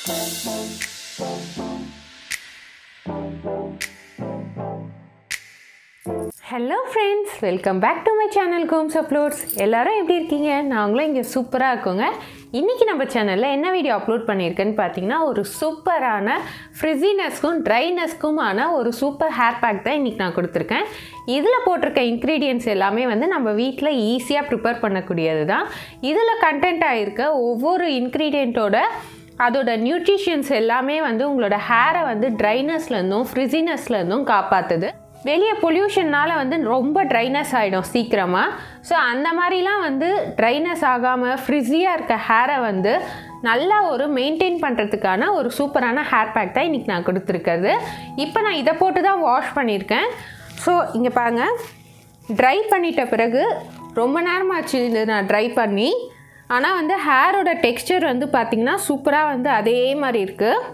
hello friends welcome back to my channel Gomes uploads எல்லாரும் எப்படி இருக்கீங்க நாங்களும் இங்கே சூப்பராக இருக்கோங்க இன்றைக்கி நம்ம சேனலில் என்ன வீடியோ அப்லோட் பண்ணியிருக்கேன்னு பார்த்தீங்கன்னா ஒரு சூப்பரான ஃப்ரிஸினஸ்க்கும் ட்ரைனஸ்க்குமான ஒரு சூப்பர் ஹேர் பேக் தான் இன்றைக்கி நான் கொடுத்துருக்கேன் இதில் போட்டிருக்க இன்க்ரீடியன்ஸ் எல்லாமே வந்து நம்ம வீட்டில் ஈஸியாக ப்ரிப்பேர் பண்ணக்கூடியது தான் இதில் கண்டென்ட் ஆகிருக்க ஒவ்வொரு இன்க்ரீடியண்ட்டோட அதோட நியூட்ரிஷன்ஸ் எல்லாமே வந்து உங்களோட ஹேரை வந்து ட்ரைனஸ்லேருந்தும் ஃப்ரிஸினஸ்லேருந்தும் காப்பாற்றுது வெளியே பொல்யூஷன்னால் வந்து ரொம்ப ட்ரைனஸ் ஆகிடும் சீக்கிரமாக ஸோ அந்த மாதிரிலாம் வந்து ட்ரைனஸ் ஆகாமல் ஃப்ரிஸியாக இருக்க ஹேரை வந்து நல்லா ஒரு மெயின்டைன் பண்ணுறதுக்கான ஒரு சூப்பரான ஹேர் பேக் தான் இன்றைக்கி நான் கொடுத்துருக்கிறது இப்போ நான் இதை போட்டு தான் வாஷ் பண்ணியிருக்கேன் ஸோ இங்கே பாருங்க ட்ரை பண்ணிட்ட பிறகு ரொம்ப நேரமாச்சு இது நான் ட்ரை பண்ணி ஆனால் வந்து ஹேரோட டெக்ஸ்டர் வந்து பார்த்திங்கன்னா சூப்பராக வந்து அதே மாதிரி இருக்குது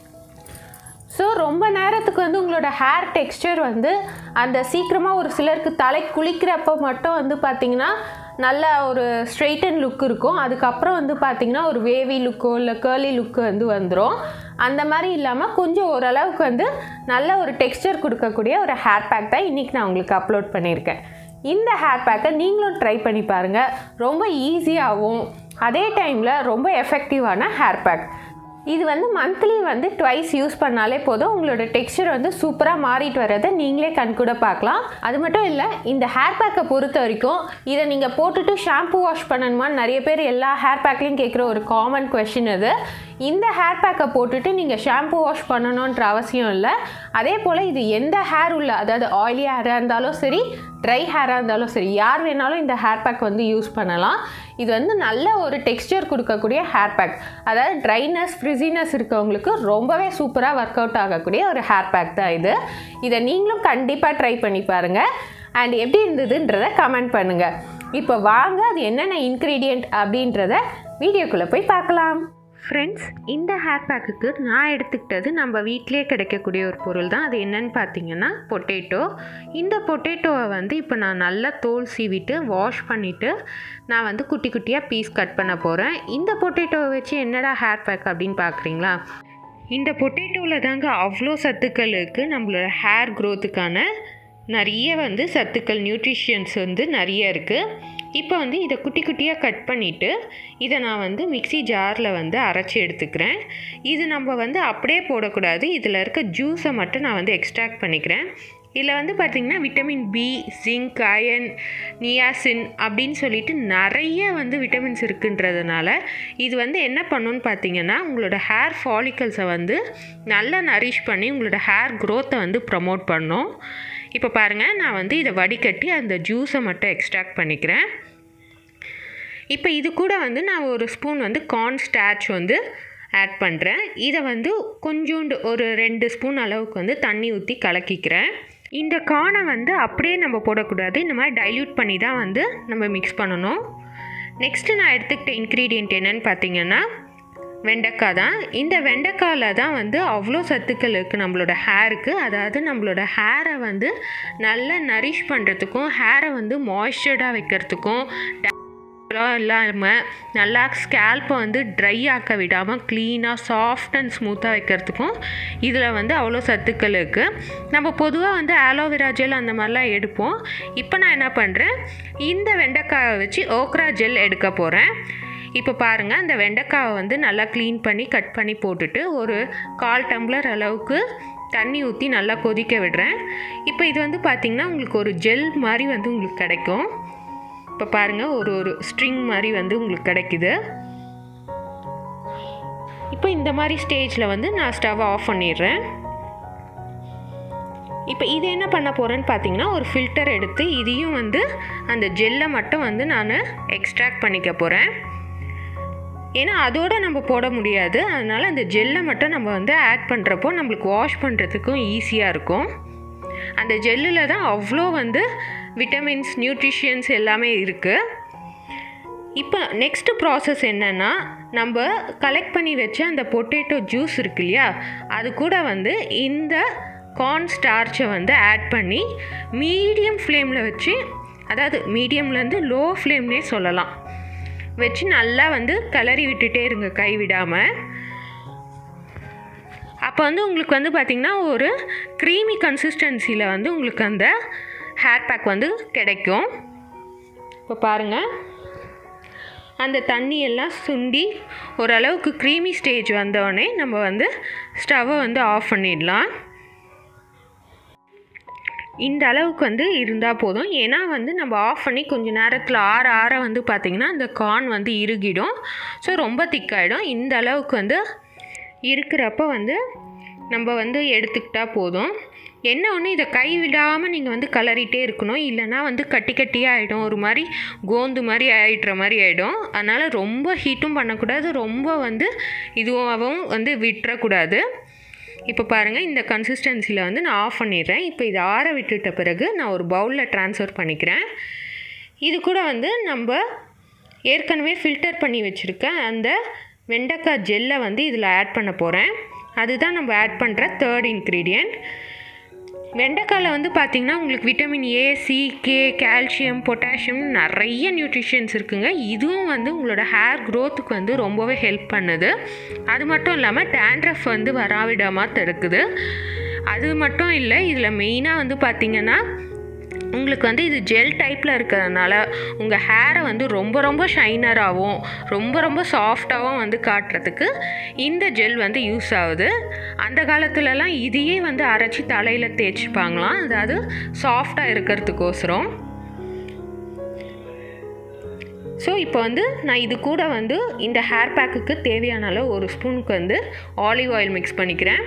ஸோ ரொம்ப நேரத்துக்கு வந்து உங்களோட ஹேர் டெக்ஸ்டர் வந்து அந்த சீக்கிரமாக ஒரு சிலருக்கு தலை குளிக்கிறப்ப மட்டும் வந்து பார்த்திங்கன்னா நல்ல ஒரு ஸ்ட்ரெயிட்டன் லுக் இருக்கும் அதுக்கப்புறம் வந்து பார்த்திங்கன்னா ஒரு வேவி லுக்கோ இல்லை கேர்லி லுக்கு வந்து வந்துடும் அந்த மாதிரி இல்லாமல் கொஞ்சம் ஓரளவுக்கு வந்து நல்ல ஒரு டெக்ஸ்டர் கொடுக்கக்கூடிய ஒரு ஹேர் பேக் தான் இன்றைக்கி நான் உங்களுக்கு அப்லோட் பண்ணியிருக்கேன் இந்த ஹேர் பேக்கை நீங்களும் ட்ரை பண்ணி பாருங்கள் ரொம்ப ஈஸியாகவும் அதே டைமில் ரொம்ப எஃபெக்டிவான ஹேர் பேக் இது வந்து மந்த்லி வந்து ட்வைஸ் யூஸ் பண்ணாலே போதும் உங்களோட டெக்ஸ்சர் வந்து சூப்பராக மாறிட்டு வர்றதை நீங்களே கண் கூட பார்க்கலாம் அது மட்டும் இல்லை இந்த ஹேர் பேக்கை பொறுத்த வரைக்கும் இதை நீங்கள் போட்டுட்டு ஷாம்பு வாஷ் பண்ணணுமான்னு நிறைய பேர் எல்லா ஹேர் பேக்லேயும் கேட்குற ஒரு காமன் கொஷின் இது இந்த ஹேர் பேக்கை போட்டுட்டு நீங்கள் ஷாம்பு வாஷ் பண்ணணுன்ற அவசியம் இல்லை அதே போல் இது எந்த ஹேர் உள்ள அதாவது ஆயிலி ஹேராக இருந்தாலும் சரி ட்ரை ஹேராக இருந்தாலும் சரி யார் வேணாலும் இந்த ஹேர் பேக் வந்து யூஸ் பண்ணலாம் இது வந்து நல்ல ஒரு டெக்ஸ்டர் கொடுக்கக்கூடிய ஹேர் பேக் அதாவது ட்ரைனஸ் ஃப்ரிஸினஸ் இருக்கவங்களுக்கு ரொம்பவே சூப்பராக ஒர்க் அவுட் ஆகக்கூடிய ஒரு ஹேர் பேக் தான் இது இதை நீங்களும் கண்டிப்பாக ட்ரை பண்ணி பாருங்கள் அண்ட் எப்படி இருந்ததுன்றதை கமெண்ட் பண்ணுங்கள் இப்போ வாங்க அது என்னென்ன இன்க்ரீடியண்ட் அப்படின்றத வீடியோக்குள்ளே போய் பார்க்கலாம் ஃப்ரெண்ட்ஸ் இந்த ஹேர் பேக்குக்கு நான் எடுத்துக்கிட்டது நம்ம வீட்டிலே கிடைக்கக்கூடிய ஒரு பொருள் தான் அது என்னன்னு பார்த்தீங்கன்னா பொட்டேட்டோ இந்த பொட்டேட்டோவை வந்து இப்போ நான் நல்லா தோல் சீவிட்டு வாஷ் பண்ணிவிட்டு நான் வந்து குட்டி குட்டியாக பீஸ் கட் பண்ண போகிறேன் இந்த பொட்டேட்டோவை வச்சு என்னடா ஹேர் பேக் அப்படின்னு பார்க்குறீங்களா இந்த பொட்டேட்டோவில் தாங்க அவ்வளோ சத்துக்கள் இருக்குது நம்மளோட ஹேர் க்ரோத்துக்கான நிறைய வந்து சத்துக்கள் நியூட்ரிஷியன்ஸ் வந்து நிறைய இருக்குது இப்போ வந்து இதை குட்டி குட்டியாக கட் பண்ணிவிட்டு இதை நான் வந்து மிக்சி ஜாரில் வந்து அரைச்சி எடுத்துக்கிறேன் இது நம்ம வந்து அப்படியே போடக்கூடாது இதில் இருக்க ஜூஸை மட்டும் நான் வந்து எக்ஸ்ட்ராக்ட் பண்ணிக்கிறேன் இதில் வந்து பார்த்திங்கன்னா vitamin B zinc iron niacin அப்படின்னு சொல்லிட்டு நிறைய வந்து விட்டமின்ஸ் இருக்குன்றதுனால இது வந்து என்ன பண்ணுன்னு பார்த்தீங்கன்னா உங்களோட ஹேர் ஃபாலிக்கல்ஸை வந்து நல்லா நரிஷ் பண்ணி உங்களோட ஹேர் க்ரோத்தை வந்து ப்ரமோட் பண்ணும் இப்போ பாருங்கள் நான் வந்து இதை வடிகட்டி அந்த ஜூஸை மட்டும் எக்ஸ்ட்ராக்ட் பண்ணிக்கிறேன் இப்போ இது கூட வந்து நான் ஒரு ஸ்பூன் வந்து கார்ன் ஸ்டாச் வந்து ஆட் பண்ணுறேன் இதை வந்து கொஞ்சோண்டு ஒரு ரெண்டு ஸ்பூன் அளவுக்கு வந்து தண்ணி ஊற்றி கலக்கிக்கிறேன் இந்த கானை வந்து அப்படியே நம்ம போடக்கூடாது இந்த மாதிரி டைல்யூட் பண்ணி தான் வந்து நம்ம மிக்ஸ் பண்ணணும் நெக்ஸ்ட்டு நான் எடுத்துக்கிட்ட இன்க்ரீடியண்ட் என்னென்னு பார்த்தீங்கன்னா வெண்டைக்காய் தான் இந்த வெண்டைக்காயில் தான் வந்து அவ்வளோ சத்துக்கள் இருக்குது நம்மளோட ஹேருக்கு அதாவது நம்மளோட ஹேரை வந்து நல்லா நரிஷ் பண்ணுறதுக்கும் ஹேரை வந்து மாய்ஸ்சர்டாக வைக்கிறதுக்கும் இல்லாமல் நல்லா ஸ்கேல்ப்பை வந்து ட்ரை ஆக்க விடாமல் க்ளீனாக சாஃப்ட் அண்ட் ஸ்மூத்தாக வைக்கிறதுக்கும் இதில் வந்து அவ்வளோ சத்துக்கள் இருக்குது நம்ம பொதுவாக வந்து ஆலோவேரா ஜெல் அந்த மாதிரிலாம் எடுப்போம் இப்போ நான் என்ன பண்ணுறேன் இந்த வெண்டைக்காயை வச்சு ஓக்ரா ஜெல் எடுக்க போகிறேன் இப்போ பாருங்கள் அந்த வெண்டைக்காவை வந்து நல்லா க்ளீன் பண்ணி கட் பண்ணி போட்டுட்டு ஒரு கால் டம்ளர் அளவுக்கு தண்ணி ஊற்றி நல்லா கொதிக்க விடுறேன் இப்போ இது வந்து பார்த்திங்கன்னா உங்களுக்கு ஒரு ஜெல் மாதிரி வந்து உங்களுக்கு கிடைக்கும் இப்போ பாருங்கள் ஒரு ஒரு ஸ்ட்ரிங் மாதிரி வந்து உங்களுக்கு கிடைக்குது இப்போ இந்த மாதிரி ஸ்டேஜில் வந்து நான் ஸ்டவ் ஆஃப் பண்ணிடுறேன் இப்போ இது என்ன பண்ண போகிறேன்னு பார்த்தீங்கன்னா ஒரு ஃபில்டர் எடுத்து இதையும் வந்து அந்த ஜெல்லை மட்டும் வந்து நான் எக்ஸ்ட்ராக்ட் பண்ணிக்க போகிறேன் ஏன்னா அதோடு நம்ம போட முடியாது அதனால் அந்த ஜெல்லை மட்டும் நம்ம வந்து ஆட் பண்ணுறப்போ நம்மளுக்கு வாஷ் பண்ணுறதுக்கும் ஈஸியாக இருக்கும் அந்த ஜெல்லில் தான் அவ்வளோ வந்து விட்டமின்ஸ் நியூட்ரிஷியன்ஸ் எல்லாமே இருக்குது இப்போ நெக்ஸ்ட்டு ப்ராசஸ் என்னென்னா நம்ம கலெக்ட் பண்ணி வச்ச அந்த பொட்டேட்டோ ஜூஸ் இருக்கு இல்லையா அது கூட வந்து இந்த கார்ன் ஸ்டார்ச்சை வந்து ஆட் பண்ணி மீடியம் ஃப்ளேமில் வச்சு அதாவது மீடியம்லேருந்து லோ ஃப்ளேம்னே சொல்லலாம் வச்சு நல்லா வந்து கிளறி விட்டுட்டே இருங்க கை விடாமல் அப்போ வந்து உங்களுக்கு வந்து பார்த்திங்கன்னா ஒரு க்ரீமி கன்சிஸ்டன்சியில் வந்து உங்களுக்கு அந்த ஹேர் பேக் வந்து கிடைக்கும் இப்போ பாருங்கள் அந்த தண்ணி எல்லாம் சுண்டி ஓரளவுக்கு க்ரீமி ஸ்டேஜ் வந்தோடனே நம்ம வந்து ஸ்டவ்வை வந்து ஆஃப் பண்ணிடலாம் இந்த அளவுக்கு வந்து இருந்தால் போதும் ஏன்னா வந்து நம்ம ஆஃப் பண்ணி கொஞ்சம் நேரத்தில் ஆற ஆற வந்து பார்த்திங்கன்னா அந்த கார்ன் வந்து இறுகிடும் ஸோ ரொம்ப திக்காயிடும் இந்த அளவுக்கு வந்து இருக்கிறப்ப வந்து நம்ம வந்து எடுத்துக்கிட்டால் போதும் என்ன ஒன்று இதை கை விடாமல் நீங்கள் வந்து கலரிட்டே இருக்கணும் இல்லைனா வந்து கட்டி கட்டியாக ஆகிடும் ஒரு மாதிரி கோந்து மாதிரி ஆயிடுற மாதிரி ஆகிடும் அதனால் ரொம்ப ஹீட்டும் பண்ணக்கூடாது ரொம்ப வந்து இதுவாகவும் வந்து விட்டுறக்கூடாது இப்போ பாருங்கள் இந்த கன்சிஸ்டன்சியில் வந்து நான் ஆஃப் பண்ணிடுறேன் இப்போ இதை ஆற விட்டுட்ட பிறகு நான் ஒரு பவுலில் ட்ரான்ஸ்ஃபர் பண்ணிக்கிறேன் இது கூட வந்து நம்ம ஏற்கனவே ஃபில்டர் பண்ணி வச்சுருக்க அந்த வெண்டைக்காய் ஜெல்லை வந்து இதில் ஆட் பண்ண போகிறேன் அதுதான் நம்ம ஆட் பண்ணுற தேர்ட் இன்க்ரீடியண்ட் வெண்டைக்காயில் வந்து பார்த்திங்கன்னா உங்களுக்கு vitamin A C K calcium potassium நிறைய நியூட்ரிஷன்ஸ் இருக்குங்க இதுவும் வந்து உங்களோட ஹேர் க்ரோத்துக்கு வந்து ரொம்பவே ஹெல்ப் பண்ணுது அது மட்டும் இல்லாமல் டேண்ட்ரஃப் வந்து வராவிடாமல் தடுக்குது அது மட்டும் இல்லை இதில் மெயினாக வந்து பார்த்திங்கன்னா உங்களுக்கு வந்து இது ஜெல் டைப்பில் இருக்கிறதுனால உங்கள் ஹேரை வந்து ரொம்ப ரொம்ப ஷைனராகவும் ரொம்ப ரொம்ப சாஃப்டாகவும் வந்து காட்டுறதுக்கு இந்த ஜெல் வந்து யூஸ் ஆகுது அந்த காலத்துலலாம் இதையே வந்து அரைச்சி தலையில் தேய்ச்சிப்பாங்களாம் அதாவது சாஃப்டாக இருக்கிறதுக்கோசரம் ஸோ இப்போ வந்து நான் இது கூட வந்து இந்த ஹேர் பேக்குக்கு தேவையான அளவு ஒரு ஸ்பூனுக்கு வந்து ஆலிவ் ஆயில் மிக்ஸ் பண்ணிக்கிறேன்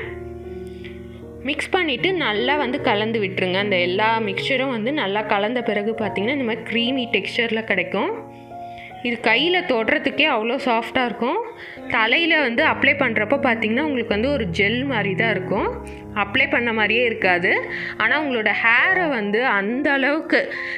மிக்ஸ் பண்ணிவிட்டு நல்லா வந்து கலந்து விட்டுருங்க அந்த எல்லா மிக்சரும் வந்து நல்லா கலந்த பிறகு பார்த்திங்கன்னா இந்த மாதிரி க்ரீமி டெக்ஸ்சரில் கிடைக்கும் இது கையில் தொடுறதுக்கே அவ்வளோ சாஃப்டாக இருக்கும் தலையில் வந்து அப்ளை பண்ணுறப்போ பார்த்திங்கன்னா உங்களுக்கு வந்து ஒரு ஜெல் மாதிரி தான் இருக்கும் அப்ளை பண்ண மாதிரியே இருக்காது ஆனால் உங்களோட ஹேரை வந்து அந்த அளவுக்கு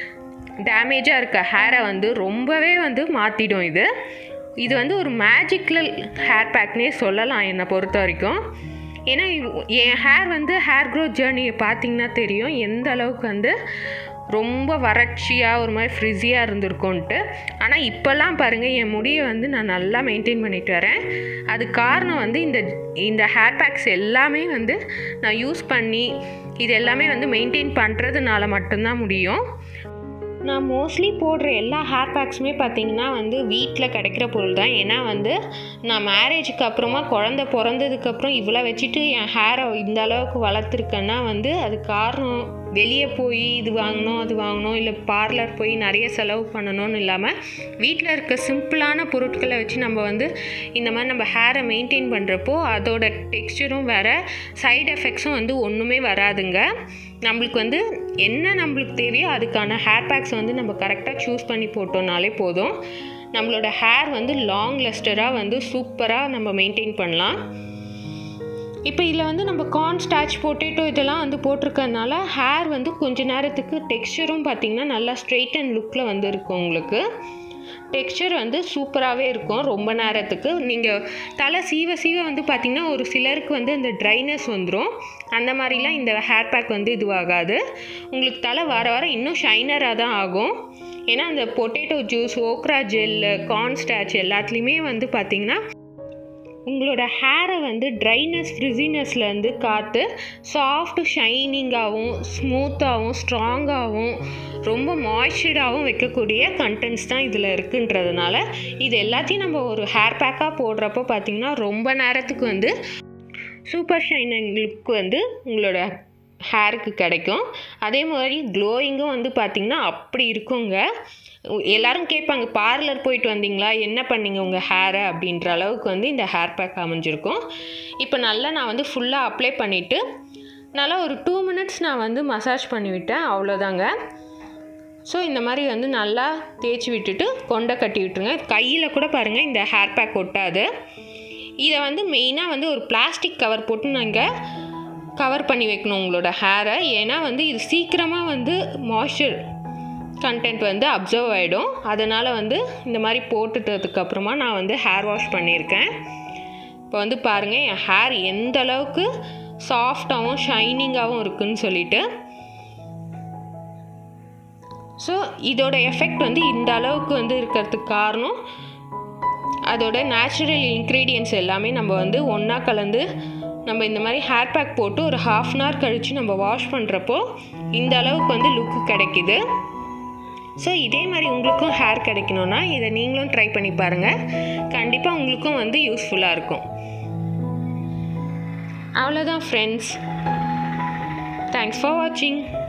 டேமேஜாக இருக்க ஹேரை வந்து ரொம்பவே வந்து மாற்றிடும் இது இது வந்து ஒரு மேஜிக்கல் ஹேர் பேக்னே சொல்லலாம் என்னை பொறுத்த வரைக்கும் ஏன்னா என் ஹேர் வந்து ஹேர் க்ரோத் ஜேர்னியை பார்த்தீங்கன்னா தெரியும் எந்த அளவுக்கு வந்து ரொம்ப வறட்சியாக ஒரு மாதிரி ஃப்ரிஸியாக இருந்திருக்கும்ன்ட்டு ஆனால் இப்போல்லாம் பாருங்கள் என் முடியை வந்து நான் நல்லா மெயின்டைன் பண்ணிட்டு வரேன் அது காரணம் வந்து இந்த இந்த ஹேர் பேக்ஸ் எல்லாமே வந்து நான் யூஸ் பண்ணி இது எல்லாமே வந்து மெயின்டைன் பண்ணுறதுனால மட்டும்தான் முடியும் நான் மோஸ்ட்லி போடுற எல்லா ஹேர் பேக்ஸுமே பார்த்தீங்கன்னா வந்து வீட்டில் கிடைக்கிற பொருள் தான் ஏன்னா வந்து நான் மேரேஜுக்கு அப்புறமா குழந்த பிறந்ததுக்கப்புறம் இவ்வளோ வச்சுட்டு என் ஹேரை இந்த அளவுக்கு வளர்த்துருக்கேன்னா வந்து அது காரணம் வெளியே போய் இது வாங்கணும் அது வாங்கணும் இல்லை பார்லர் போய் நிறைய செலவு பண்ணணும்னு இல்லாமல் வீட்டில் இருக்க சிம்பிளான பொருட்களை வச்சு நம்ம வந்து இந்த மாதிரி நம்ம ஹேரை மெயின்டைன் பண்ணுறப்போ அதோட டெக்ஸ்டரும் வேறு சைடு எஃபெக்ட்ஸும் வந்து ஒன்றுமே வராதுங்க நம்மளுக்கு வந்து என்ன நம்மளுக்கு தேவையோ அதுக்கான ஹேர் பேக்ஸ் வந்து நம்ம கரெக்டாக சூஸ் பண்ணி போட்டோம்னாலே போதும் நம்மளோட ஹேர் வந்து லாங் லெஸ்டராக வந்து சூப்பராக நம்ம மெயின்டைன் பண்ணலாம் இப்போ இதில் வந்து நம்ம கார்ன் ஸ்டாச் பொட்டேட்டோ இதெல்லாம் வந்து போட்டிருக்கறனால ஹேர் வந்து கொஞ்ச நேரத்துக்கு டெக்ஸ்சரும் பார்த்திங்கன்னா நல்லா ஸ்ட்ரெயிட் அண்ட் லுக்கில் வந்து இருக்கும் உங்களுக்கு டெக்ஸ்சர் வந்து சூப்பராகவே இருக்கும் ரொம்ப நேரத்துக்கு நீங்கள் தலை சீவ சீவ வந்து பார்த்திங்கன்னா ஒரு சிலருக்கு வந்து அந்த ட்ரைனஸ் வந்துடும் அந்த மாதிரிலாம் இந்த ஹேர் பேக் வந்து இதுவாகாது உங்களுக்கு தலை வர வர இன்னும் ஷைனராக தான் ஆகும் ஏன்னா அந்த potato juice okra gel corn starch எல்லாத்துலேயுமே வந்து பார்த்திங்கன்னா உங்களோட ஹேரை வந்து ட்ரைனஸ் ஃப்ரிசினஸ்லேருந்து காற்று சாஃப்ட் ஷைனிங்காகவும் ஸ்மூத்தாகவும் ஸ்ட்ராங்காகவும் ரொம்ப மாய்ஸ்சர்டாகவும் வைக்கக்கூடிய கண்டென்ட்ஸ் தான் இதில் இருக்குன்றதுனால இது எல்லாத்தையும் நம்ம ஒரு ஹேர் பேக்காக போடுறப்போ பார்த்திங்கன்னா ரொம்ப நேரத்துக்கு வந்து சூப்பர் ஷைனிங் லுக் வந்து உங்களோட ஹேருக்கு கிடைக்கும் அதே மாதிரி க்ளோயிங்கும் வந்து பார்த்திங்கன்னா அப்படி இருக்குங்க எல்லாரும் கேட்பாங்க பார்லர் போயிட்டு வந்தீங்களா என்ன பண்ணீங்க உங்கள் ஹேரை அப்படின்ற அளவுக்கு வந்து இந்த ஹேர் பேக் அமைஞ்சிருக்கும் இப்போ நல்லா நான் வந்து ஃபுல்லாக அப்ளை பண்ணிவிட்டு நல்லா ஒரு டூ மினிட்ஸ் நான் வந்து மசாஜ் பண்ணி விட்டேன் அவ்வளோதாங்க ஸோ இந்த மாதிரி வந்து நல்லா தேய்ச்சி விட்டுட்டு கொண்டை கட்டி விட்டுருங்க கையில் கூட பாருங்கள் இந்த ஹேர் பேக் ஒட்டாது இதை வந்து மெயினாக வந்து ஒரு பிளாஸ்டிக் கவர் போட்டு நாங்கள் கவர் பண்ணி வைக்கணும் உங்களோட ஹேரை ஏன்னா வந்து இது சீக்கிரமாக வந்து மாய்ஸ்சர் கண்டென்ட் வந்து அப்சர்வ் ஆகிடும் அதனால் வந்து இந்த மாதிரி போட்டுட்டதுக்கப்புறமா நான் வந்து ஹேர் வாஷ் பண்ணியிருக்கேன் இப்போ வந்து பாருங்கள் என் ஹேர் எந்த அளவுக்கு சாஃப்டாகவும் ஷைனிங்காகவும் இருக்குன்னு சொல்லிட்டு ஸோ இதோட எஃபெக்ட் வந்து இந்த அளவுக்கு வந்து இருக்கிறதுக்கு காரணம் அதோட நேச்சுரல் இன்க்ரீடியன்ஸ் எல்லாமே நம்ம வந்து ஒன்றா கலந்து நம்ம இந்த மாதிரி ஹேர் பேக் போட்டு ஒரு ஹாஃப் அன் ஹவர் கழித்து நம்ம வாஷ் பண்ணுறப்போ இந்த அளவுக்கு வந்து லுக்கு கிடைக்குது ஸோ இதே மாதிரி உங்களுக்கும் ஹேர் கிடைக்கணுன்னா இதை நீங்களும் ட்ரை பண்ணி பாருங்கள் கண்டிப்பாக உங்களுக்கும் வந்து யூஸ்ஃபுல்லாக இருக்கும் அவ்வளோதான் ஃப்ரெண்ட்ஸ் தேங்க்ஸ் ஃபார் வாட்சிங்